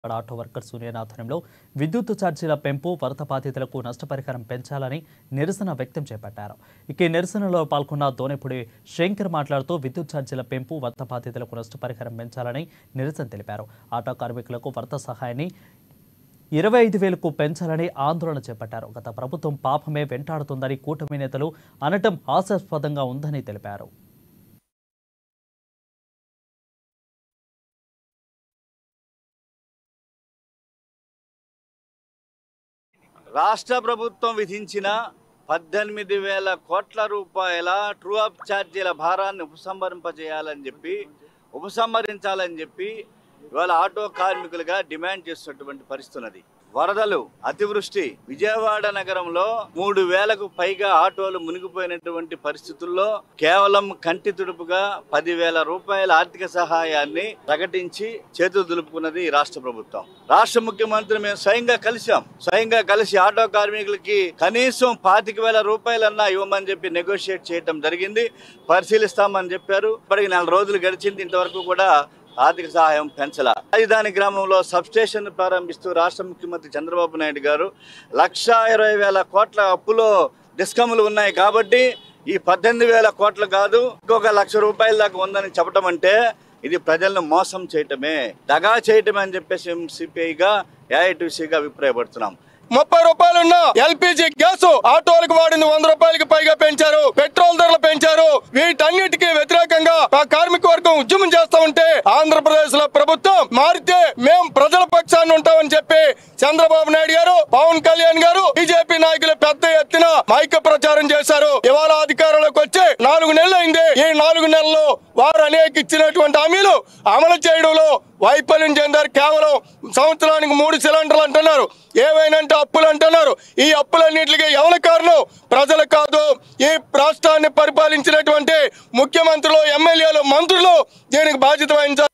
ఇక్కడ auto workers union ఆధ్వర్యంలో విద్యుత్ ఛార్జీల పెంపు వరద బాధితులకు నష్టపరిహారం పెంచాలని నిరసన వ్యక్తం చేపట్టారు ఇక ఈ నిరసనలో పాల్గొన్న దోనెపుడి శంకర్ మాట్లాడుతూ విద్యుత్ ఛార్జీల పెంపు వరద బాధితులకు నష్టపరిహారం పెంచాలని నిరసన తెలిపారు ఆటో కార్మికులకు వరద సహాయాన్ని ఇరవై ఐదు వేలకు పెంచాలని ఆందోళన చేపట్టారు గత ప్రభుత్వం పాపమే వెంటాడుతుందని కూటమి నేతలు అనటం హాస్యాస్పదంగా ఉందని తెలిపారు రాష్ట్ర ప్రభుత్వం విధించిన పద్దెనిమిది వేల కోట్ల రూపాయల ట్రూ అప్ ఛార్జీల భారాన్ని ఉపసంహరింపజేయాలని చెప్పి ఉపసంహరించాలని చెప్పి ఇవాళ ఆటో కార్మికులుగా డిమాండ్ చేస్తున్నటువంటి పరిస్థితి ఉన్నది వరదలు అతివృష్టి విజయవాడ నగరంలో మూడు వేలకు పైగా ఆటోలు మునిగిపోయినటువంటి పరిస్థితుల్లో కేవలం కంటి తుడుపుగా పదివేల రూపాయల ఆర్థిక సహాయాన్ని ప్రకటించి చేతులు దులుపుకున్నది ఈ రాష్ట్ర ప్రభుత్వం రాష్ట్ర ముఖ్యమంత్రి మేము స్వయంగా కలిసాం స్వయంగా కలిసి ఆటో కార్మికులకి కనీసం పాతిక వేల రూపాయలన్నా ఇవ్వమని చెప్పి నెగోషియేట్ చేయడం జరిగింది పరిశీలిస్తామని చెప్పారు ఇప్పటికి నెల రోజులు గడిచింది ఇంతవరకు కూడా ఆర్థిక సహాయం పెంచల రాజధాని గ్రామంలో సబ్స్టేషన్ ప్రారంభిస్తూ రాష్ట్ర ముఖ్యమంత్రి చంద్రబాబు నాయుడు గారు లక్షా ఇరవై వేల కోట్ల అప్పులో డిస్కమ్లు ఉన్నాయి కాబట్టి ఈ పద్దెనిమిది వేల కోట్లు కాదు ఇంకొక లక్ష రూపాయల దాకా ఉందని చెప్పడం అంటే ఇది ప్రజలను మోసం చేయటమే దగా చేయటమే అని చెప్పేసి సిపిఐగా ఏఐటీసీగా అభిప్రాయపడుతున్నాం ముప్పై రూపాయలున్న ఎల్పిజి గ్యాస్ ఆటోలకు వాడింది వంద రూపాయలకి పైగా పెంచారు పెట్రోల్ ధరలు పెంచారు వీటన్నిటికీ వ్యతిరేకంగా ఆ కార్మిక వర్గం ఉద్యమం చేస్తా ఉంటే ఆంధ్రప్రదేశ్ లో ప్రభుత్వం మారితే మేము ప్రజల పక్షాన్ని ఉంటామని చెప్పి చంద్రబాబు నాయుడు గారు పవన్ కళ్యాణ్ గారు బీజేపీ నాయకులు పెద్ద ఎత్తున మైక ప్రచారం చేశారు ఇవాళ అధికారంలోకి వచ్చి నాలుగు నెలలు అయింది ఈ నాలుగు నెలల్లో వారు అనేక ఇచ్చినటువంటి హామీలు అమలు చేయడంలో వైఫల్యం చెందారు కేవలం సంవత్సరానికి మూడు సిలిండర్లు అంటున్నారు ఏవైనంటే అప్పులు అంటున్నారు ఈ అప్పులన్నింటికి ఎవరి కారణం ప్రజలు కాదు ఈ రాష్ట్రాన్ని పరిపాలించినటువంటి ముఖ్యమంత్రులు ఎమ్మెల్యేలు మంత్రులు దీనికి బాధ్యత వహించారు